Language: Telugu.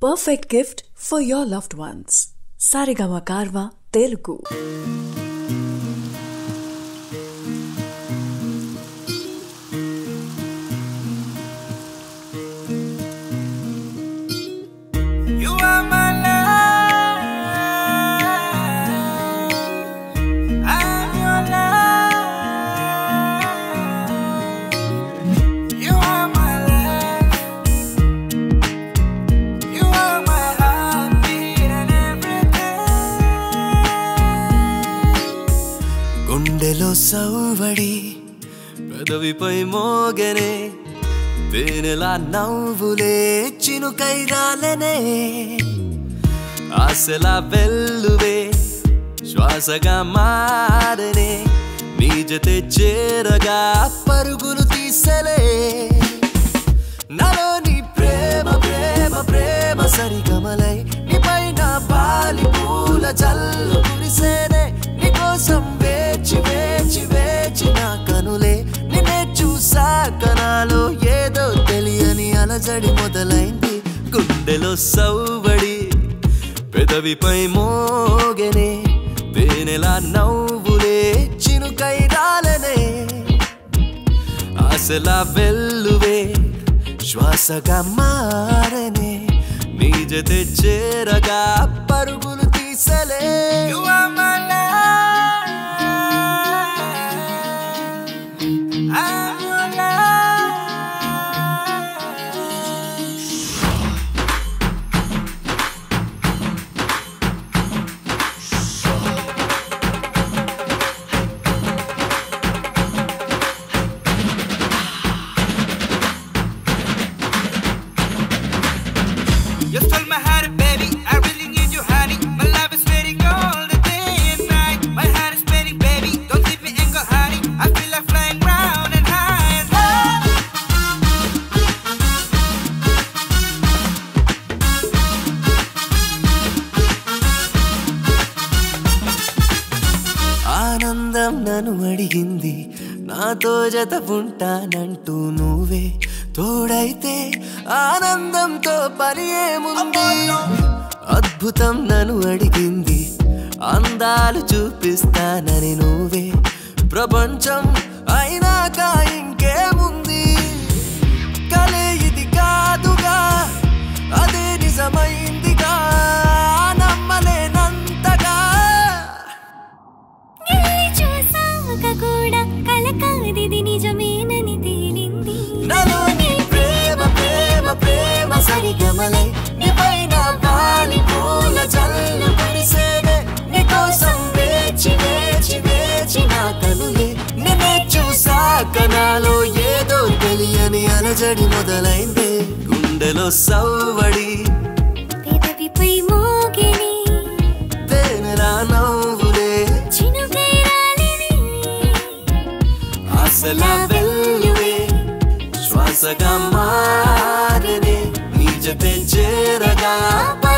perfect gift for your loved ones. Sarigama Karva Telugu. You are my love. I'm your love. You are my love. You are my heartbeat and everything. గుండెలో సౌవడి పెదవిపై మోగనే తేనెలా నవ్వులే చినుకై రాలనే ఆశలా వెల్లువే శ్వాసగా మారనే నీ జతే చేరగా పరుగులు తీసలే నాలో నీ ప్రేమ ప్రేమ ప్రేమ సరిగమలై నీ పైన పాలి పూల జల్లు కురిసేనే నీ కోసం వేచి వేచి వేచి నా కనులే నిన్నే చూసాక నాలో ఏదో తెలియని అలజడి మొదలైంది గుండెలో సౌవడి పెదవిపై మోగెనే తేనెలా నవ్వులే చినుకై రాలనే ఆశలా వెల్లువే శ్వాసగా మారనే నీ జతే చేరగా పరుగులు తీసలే You are my love. I'm your love. You stole my heart, baby. I really need you, honey. My love is waiting all the day and night. My heart is spinning, baby. Don't leave me and go, honey. I feel like flying round and high and low. ఆనందం నన్ను అడిగింది నాతో జత ఉంటానంటూ నువ్వే తోడైతే ఆనందంతో పని ఏముంది అద్భుతం నన్ను అడిగింది అందాలు చూపిస్తానని నువ్వే ప్రపంచం అయినాక ఇంకేముంది కలే ఇది కాదుగా అదే నిజమైందిగా నమ్మలేనంతగా గిల్లి చూసాక కూడా కల కాదిది నిజమేనని తేలింది నాలో నీ ప్రేమ ప్రేమ ప్రేమ సరిగమలై నీ పైన వాలి పూల జల్లు కురిసేనే నీ కోసం వేచి వేచి వేచి నా కనులే నిన్నే చూసాక నాలో ఏదో తెలియని అలజడి మొదలైందే గుండెలో సవ్వడి పెదవిపై మోగిని తేనెలా నవ్వులే చినుకై రాలిని ఆశల వెల్లువే శ్వాసగా మారనే నీ జతే చేరగా